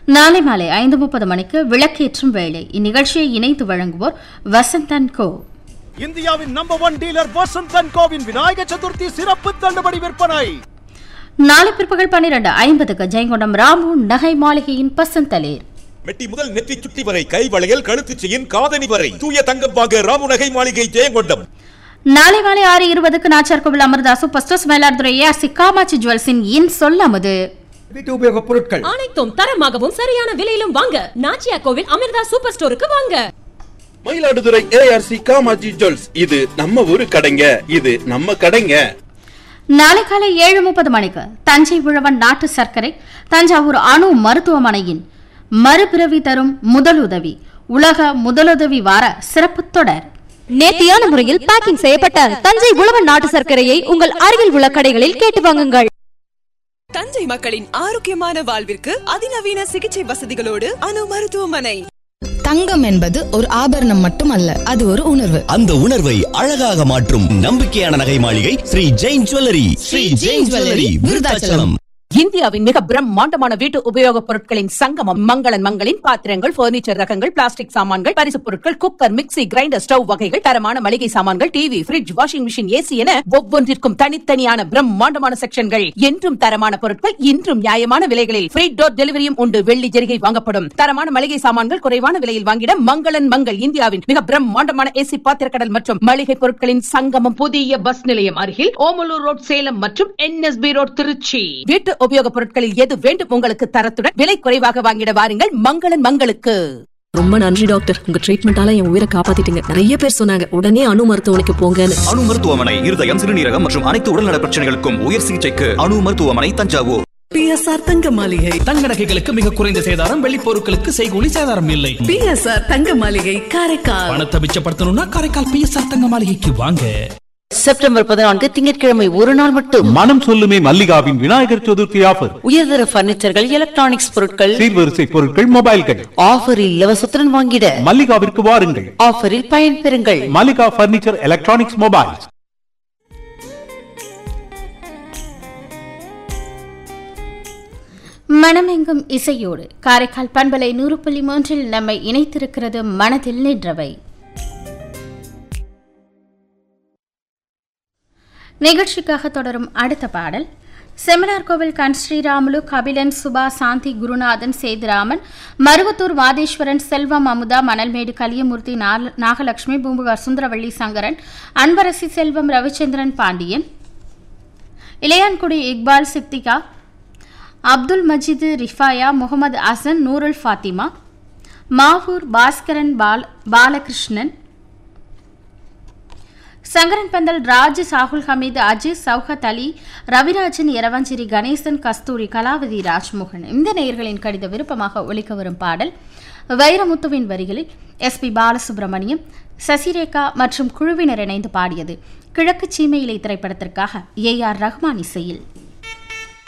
நாளை மாலை ஐந்து முப்பது மணிக்கு விளக்கேற்றும் வேளை இந்நிகழ்ச்சியை இணைத்து வழங்குவோர் வசந்தன் கோ இந்தியாவின் நம்பர் ஒன் டீலர் வசந்தன் கோவின் விநாயக சதுர்த்தி சிறப்பு தள்ளுபடி விற்பனை நாளை பிற்பகல் பன்னிரண்டு ஐம்பதுக்கு ஜெயங்கொண்டம் ராமு நகை மாளிகையின் பசந்தலேர் மெட்டி முதல் நெற்றி சுட்டி வரை கை வளையல் கழுத்து செயின் காதணி வரை தூய தங்கம் வாங்க ராமுநகை மாளிகை ஜெயங்கொண்டம் நாளை மாலை ஆறு இருபதுக்கு Nacharkovil Amirtha super stores Mayiladuthurai A R C Kamatchi ஜுவல்ஸின் இன் சொல்லமுது வீட்டு உபயோக பொருட்கள் அனைத்தும் தரமாகவும் சரியான விலையிலும் வாங்க நாச்சியா கோவில் அமிர்தா சூப்பர் ஸ்டோருக்கு வாங்க மயிலாடுதுறை ஏஆர்சி காமாஜி ஜுவல்ஸ் இது நம்ம ஊரு கடைங்க இது நம்ம கடைங்க நாளை காலை ஏழு முப்பது மணிக்கு தஞ்சை உழவன் நாட்டு சர்க்கரை தஞ்சாவூர் அணு மருத்துவமனையின் மறுபிறவி தரும் முதலுதவி உலக முதலுதவி வார சிறப்பு தொடர் நேர்த்தியான முறையில் பேக்கிங் செய்யப்பட்ட தஞ்சை உழவன் நாட்டு சர்க்கரையை உங்கள் அருகில் உள்ள கடைகளில் கேட்டு வாங்குங்கள் தஞ்சை மக்களின் ஆரோக்கியமான வாழ்விற்கு அதிநவீன சிகிச்சை வசதிகளோடு அணு மருத்துவமனை தங்கம் என்பது ஒரு ஆபரணம் மட்டுமல்ல அது ஒரு உணர்வு அந்த உணர்வை அழகாக மாற்றும் நம்பிக்கையான நகை மாளிகை ஸ்ரீ ஜெயின் ஜுவல்லரி ஸ்ரீ ஜெயின் ஜுவல்லரி விருதாச்சலம் இந்தியாவின் மிக பிரம்மாண்டமான வீட்டு உபயோகப் பொருட்களின் சங்கமம் மங்களன் மங்களின் பாத்திரங்கள் பர்னிச்சர் ரகங்கள் பிளாஸ்டிக் சாமான்கள் பரிசுப் பொருட்கள் குக்கர் மிக்ஸி கிரைண்டர் ஸ்டவ் வகைகள் தரமான மளிகை சாமான்கள் TV fridge washing machine AC என ஒவ்வொன்றிற்கும் தனித்தனியான பிரம்மாண்டமான செக்ஷன்கள் என்றும் தரமான பொருட்கள் இன்றும் நியாயமான விலைகளில் ஃப்ரீ டோர் டெலிவரியும் உண்டு வெள்ளி ஜெரிகை வாங்கப்படும் தரமான மளிகை சாமான்கள் குறைவான விலையில் வாங்கிட மங்களன் மங்கள் இந்தியாவின் மிக பிரம்மாண்டமான ஏசி பாத்திரக்கடல் மற்றும் மளிகை பொருட்களின் சங்கமம் புதிய பஸ் நிலையம் அருகில் ஓமலூர் ரோட் சேலம் மற்றும் என்எஸ்பி ரோட் திருச்சி வீட்டு உபயோகப் பொருட்களில் எது வேண்டும் உங்களுக்கு தரத்துடன் விலை குறைவாக வாங்கிட வாருங்கள் மங்களன் மங்களுக்கு ரொம்ப நன்றி டாக்டர் உங்க ட்ரீட்மெண்டால என் உயிரை காப்பாத்திட்டீங்க நிறைய பேர் சொன்னாங்க உடனே அணு மருத்துவமனைக்கு போங்கன்னு அணு மருத்துவமனை இருதயம் சிறுநீரகம் மற்றும் அனைத்து உடல்நல பிரச்சனைகளுக்கும் உயர் சிகிச்சைக்கு அணு மருத்துவமனை தஞ்சாவூர் பிஎஸ்ஆர் தங்க மாளிகை தங்க நகைகளுக்கு மிக குறைந்த சேதாரம் வெள்ளி பொருட்களுக்கு செய்கூலி சேதாரம் இல்லை பிஎஸ்ஆர் தங்க மாளிகை காரைக்கால் பணத்தை மிச்சப்படுத்தணும்னா காரைக்கால் பிஎஸ்ஆர் தங்க மாளிகைக்கு வாங்க செப்டம்பர் பதினான்கு திங்கட்கிழமை ஒரு நாள் மட்டும் மனம் சொல்லுமே மல்லிகாவின் விநாயகர் சதுர்த்தி ஆஃபர் உயர்தர பர்னிச்சர்கள் எலக்ட்ரானிக்ஸ் பொருட்கள் சீர்வரிசை பொருட்கள் மொபைல்கள் ஆஃபரில் இலவசத்துடன் வாங்கிட மல்லிகாவிற்கு வாருங்கள் ஆஃபரில் பயன்பெறுங்கள் மல்லிகா பர்னிச்சர் எலக்ட்ரானிக்ஸ் மொபைல்ஸ் மனமெங்கும் இசையோடு காரைக்கால் பண்பலை நூறு புள்ளி மூன்றில் நம்மை இணைத்திருக்கிறது மனதில் நின்றவை நிகழ்ச்சிக்காக தொடரும் அடுத்த பாடல் செமினார் கோவில் கண் ஸ்ரீராமுலு கபிலன் சுபா சாந்தி குருநாதன் சேதுராமன் மருவத்தூர் வாதேஸ்வரன் செல்வம் அமுதா மணல்மேடு கலியமூர்த்தி நால- நாகலட்சுமி பூம்புகார் சுந்தரவள்ளி சங்கரன் அன்பரசி செல்வம் ரவிச்சந்திரன் பாண்டியன் இளையான்குடி இக்பால் சித்திகா அப்துல் மஜிது ரிஃபாயா முகமது அசன் நூருல் ஃபாத்திமா மாவூர் பாஸ்கரன் பால் பாலகிருஷ்ணன் சங்கரன் பந்தல் ராஜ் சாகுல் ஹமீது அஜித் சௌஹத் அலி ரவிராஜன் இரவஞ்சிரி கணேசன் கஸ்தூரி கலாவதி ராஜ்மோகன் இந்த நேயர்களின் கடித விருப்பமாக ஒலிக்க வரும் பாடல் வைரமுத்துவின் வரிகளில் எஸ்பி பாலசுப்ரமணியம் சசிரேகா மற்றும் குழுவினர் இணைந்து பாடியது கிழக்கு சீமையிலை திரைப்படத்திற்காக ஏ ஆர் ரஹ்மான் இசையில்